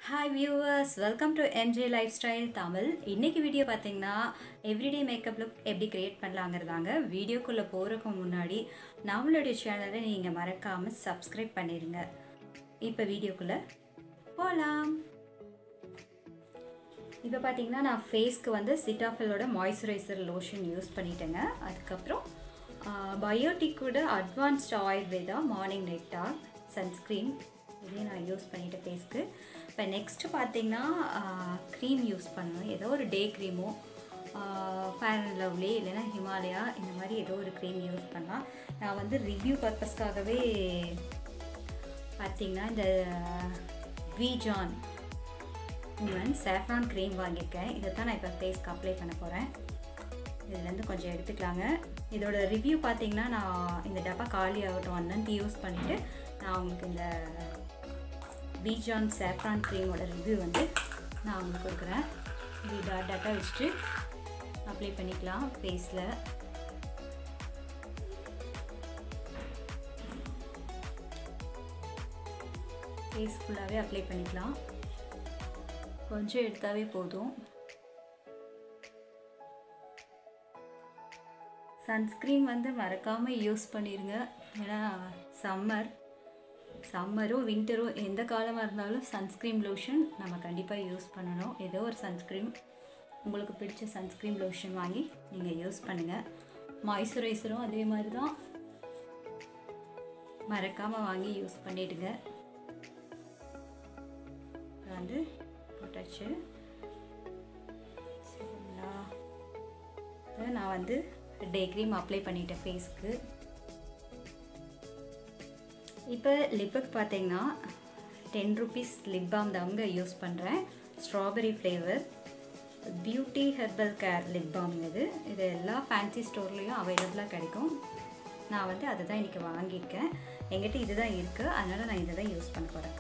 hi viewers welcome to MJ lifestyle Tamil இன்னைக்கு video பார்த்தீங்கன்னா everyday makeup look எப்படி create பண்ணலாங்கிறதாங்க வீடியோக்குள்ளே போகிறதுக்கு முன்னாடி நம்மளுடைய சேனலை நீங்கள் மறக்காமல் சப்ஸ்கிரைப் பண்ணிடுங்க இப்போ வீடியோக்குள்ளே போகலாம் இப்போ பார்த்தீங்கன்னா நான் ஃபேஸ்க்கு வந்து சிட்டாஃபிலோட மாய்ஸ்சரைசர் லோஷன் யூஸ் பண்ணிட்டேங்க அதுக்கப்புறம் பயோட்டிக்கோட அட்வான்ஸ்ட் ஆயுர்வேதா மார்னிங் நைட்டா சன்ஸ்க்ரீன் இதையும் நான் யூஸ் பண்ணிட்டேன் ஃபேஸ்க்கு இப்போ நெக்ஸ்ட்டு பார்த்தீங்கன்னா க்ரீம் யூஸ் பண்ணணும் ஏதோ ஒரு டே க்ரீமோ ஃபேர் அண்ட் லவ்லி இல்லைன்னா ஹிமாலயா இந்த மாதிரி ஏதோ ஒரு க்ரீம் யூஸ் பண்ணலாம் நான் வந்து ரிவ்யூ பர்பஸ்க்காகவே பார்த்தீங்கன்னா இந்த விஜான் உமன் சேஃப்ரான் க்ரீம் வாங்கியிருக்கேன் இதை தான் நான் இப்போ ஃபேஸ்க்கு அப்ளை பண்ண போகிறேன் இதுலேருந்து கொஞ்சம் எடுத்துக்கலாங்க இதோட ரிவ்யூ பார்த்தீங்கன்னா நான் இந்த டப்பா காலி ஆகட்டும் ஒன்னு யூஸ் பண்ணிவிட்டு நான் உங்களுக்கு இந்த பீஜான் சேஃப்ரான் க்ரீமோட ரிவ்யூ வந்து நான் உங்களுக்கு கொடுக்குறேன் இது டாட் டாட்டாக வச்சுட்டு அப்ளை பண்ணிக்கலாம் ஃபேஸில் ஃபேஸ் ஃபுல்லாகவே அப்ளை பண்ணிக்கலாம் கொஞ்சம் எடுத்தாவே போதும் சன்ஸ்க்ரீன் வந்து மறக்காமல் யூஸ் பண்ணிடுங்க ஏன்னா சம்மர் சம்மரோ வின்டரோ எந்த காலமாக இருந்தாலும் சன்ஸ்க்ரீன் லோஷன் நம்ம கண்டிப்பாக யூஸ் பண்ணணும் ஏதோ ஒரு சன்ஸ்க்ரீன் உங்களுக்கு பிடிச்ச சன்ஸ்க்ரீன் லோஷன் வாங்கி நீங்கள் யூஸ் பண்ணுங்கள் மாய்ஸ்சரைசரும் அதே மாதிரி தான் மறக்காமல் வாங்கி யூஸ் பண்ணிவிடுங்க வந்து போட்டாச்சு சரிங்களா நான் வந்து டே க்ரீம் அப்ளை பண்ணிட்டேன் ஃபேஸ்க்கு இப்போ லிப்புக்கு பார்த்தீங்கன்னா டென் ருபீஸ் லிப் பாம் தாங்க யூஸ் பண்ணுறேன் strawberry flavour beauty herbal care lip balm இது இது எல்லா ஃபேன்சி ஸ்டோர்லேயும் அவைலபிளாக கிடைக்கும் நான் வந்து அதை தான் இன்றைக்கி வாங்கியிருக்கேன் எங்கிட்ட இது தான் இருக்குது அதனால் நான் இதை தான் யூஸ் பண்ண போகிறேன்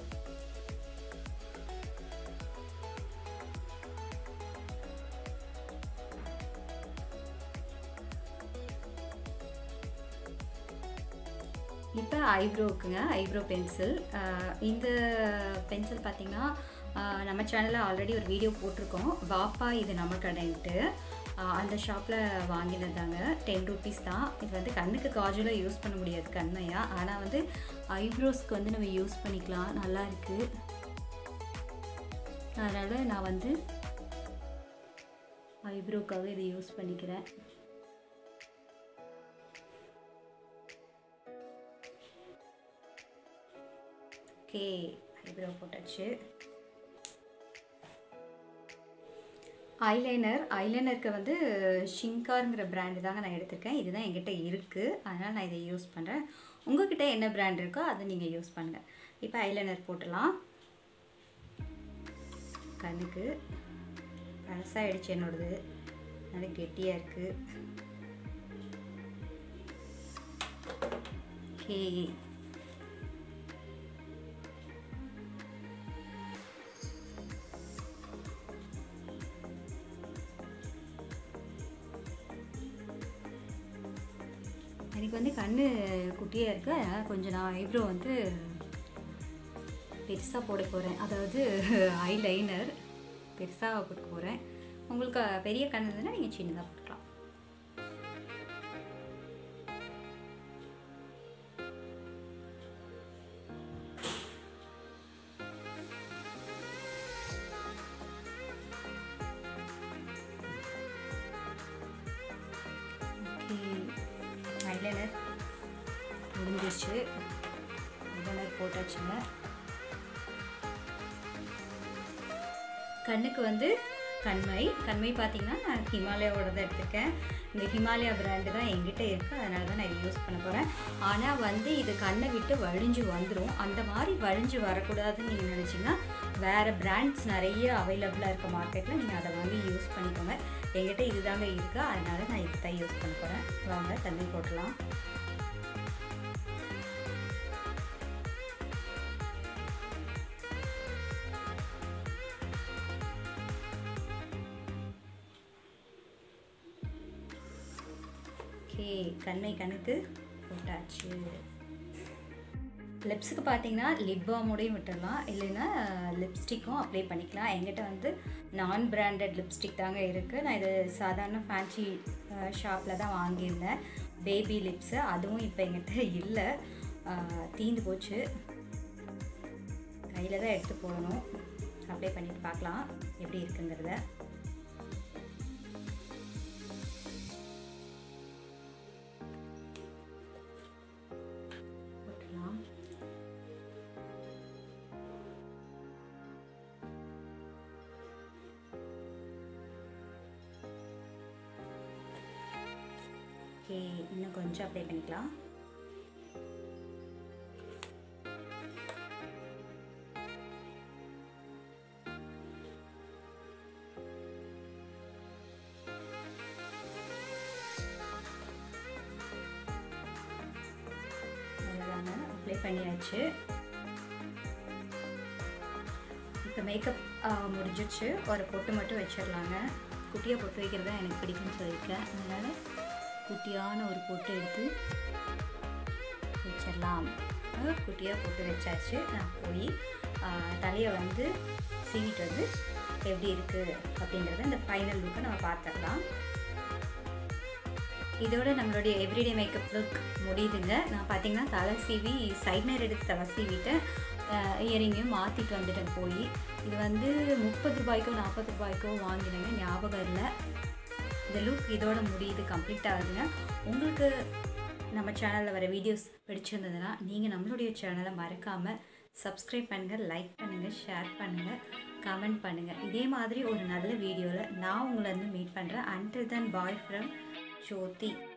இப்போ ஐப்ரோவுக்குங்க ஐப்ரோ பென்சில் இந்த பென்சில் பார்த்திங்கன்னா நம்ம சேனலில் ஆல்ரெடி ஒரு வீடியோ போட்டிருக்கோம் வாப்பா இது நம்ம கடைன்ட்டு அந்த ஷாப்பில் வாங்கினதாங்க டென் ருபீஸ் தான் இது வந்து கண்ணுக்கு காஜலாக யூஸ் பண்ண முடியாது கண்மையாக ஆனால் வந்து ஐப்ரோஸ்க்கு வந்து நம்ம யூஸ் பண்ணிக்கலாம் நல்லா இருக்குது அதனால் நான் வந்து ஐப்ரோக்காக இதை யூஸ் பண்ணிக்கிறேன் ஓகே ஐப்ரோ போட்டாச்சு ஐலைனர் ஐலைனருக்கு வந்து ஷிங்காருங்கிற பிராண்டு தாங்க நான் எடுத்திருக்கேன் இதுதான் என்கிட்ட இருக்குது அதனால் நான் இதை யூஸ் பண்ணுறேன் உங்ககிட்ட என்ன பிராண்ட் இருக்கோ அதை நீங்கள் யூஸ் பண்ணுங்கள் இப்போ ஐலைனர் போட்டலாம் கண்ணுக்கு பழசாகிடுச்சு என்னோடது நல்ல கெட்டியாக இருக்குது ஓகே எனக்கு வந்து கண் குட்டியாக இருக்குது அதனால் கொஞ்சம் நான் ஐப்ரோ வந்து பெருசாக போட போகிறேன் அதாவது ஐ லைனர் பெருசாக போட்டு போகிறேன் உங்களுக்கு பெரிய கண் இருந்ததுன்னா நீங்கள் சின்னதாக போட்டுக்கலாம் ஐலைனர் முடிஞ்சிருச்சு ஐலைனர் போட்டாச்சுங்க கண்ணுக்கு வந்து கண்மை கண்மை பார்த்தீங்கன்னா நான் ஹிமாலயாவோட தான் எடுத்திருக்கேன் இந்த ஹிமாலயா பிராண்டு தான் எங்கிட்ட இருக்குது அதனால தான் நான் இதை யூஸ் பண்ண போகிறேன் ஆனால் வந்து இது கண்ணை விட்டு வழிஞ்சு வந்துடும் அந்த மாதிரி வழிஞ்சு வரக்கூடாதுன்னு நீங்கள் நினச்சிங்கன்னா வேறு பிராண்ட்ஸ் நிறைய அவைலபிளாக இருக்க மார்க்கெட்டில் நீங்கள் அதை வாங்கி யூஸ் பண்ணிக்கோங்க என்கிட்ட இதுதாங்க இருக்குது அதனால் நான் இது தான் யூஸ் பண்ண போகிறேன் வாங்க தண்ணி போட்டலாம் ஓகே கண்ணை கணக்கு போட்டாச்சு லிப்ஸுக்கு பார்த்தீங்கன்னா லிப் பாமோடையும் விட்டுடலாம் இல்லைன்னா லிப்ஸ்டிக்கும் அப்ளை பண்ணிக்கலாம் என்கிட்ட வந்து நான் பிராண்டட் லிப்ஸ்டிக் தாங்க இருக்குது நான் இது சாதாரண ஃபேன்சி ஷாப்பில் தான் வாங்கியிருந்தேன் பேபி லிப்ஸு அதுவும் இப்போ என்கிட்ட இல்லை அஹ், தீந்து போச்சு கையில் தான் எடுத்து போடணும் அப்ளை பண்ணிட்டு பார்க்கலாம் எப்படி இருக்குங்கிறத போட்டுடலாம் ஓகே இன்னும் கொஞ்சம் அப்ளை பண்ணிக்கலாம் அவ்வளோதாங்க அப்ளை பண்ணியாச்சு இப்போ மேக்கப் முடிஞ்சிடுச்சு ஒரு பொட்டு மட்டும் வச்சிடலாங்க குட்டியாக பொட்டு வைக்கிறது தான் எனக்கு பிடிக்கும்னு சொல்லியிருக்கேன் அதனால் குட்டியான ஒரு பொட்டு எடுத்து வச்சிடலாம் குட்டியாக பொட்டு வச்சாச்சு நான் போய் தலையை வந்து சீவிட்டு வந்து எப்படி இருக்குது அப்படிங்கிறத இந்த ஃபைனல் லுக்கை நம்ம பார்த்துடலாம் இதோட நம்மளுடைய எவ்ரிடே மேக்கப் லுக் முடியுதுங்க நான் பார்த்தீங்கன்னா தலை சீவி சைட் நேர் எடுத்து தலை சீவிட்டேன் இயரிங்கையும் மாற்றிட்டு வந்துட்டேன் போய் இது வந்து முப்பது ரூபாய்க்கோ நாற்பது ரூபாய்க்கோ வாங்கினேங்க ஞாபகம் இல்லை இந்த லுக் இதோட முடியுது கம்ப்ளீட் ஆகுதுங்க உங்களுக்கு நம்ம சேனலில் வர வீடியோஸ் பிடிச்சிருந்ததுன்னா நீங்கள் நம்மளுடைய சேனலை மறக்காமல் சப்ஸ்கிரைப் பண்ணுங்கள் லைக் பண்ணுங்கள் ஷேர் பண்ணுங்கள் கமெண்ட் பண்ணுங்கள் இதே மாதிரி ஒரு நல்ல வீடியோவில் நான் உங்களை வந்து மீட் பண்ணுறேன் until than bye from Jothi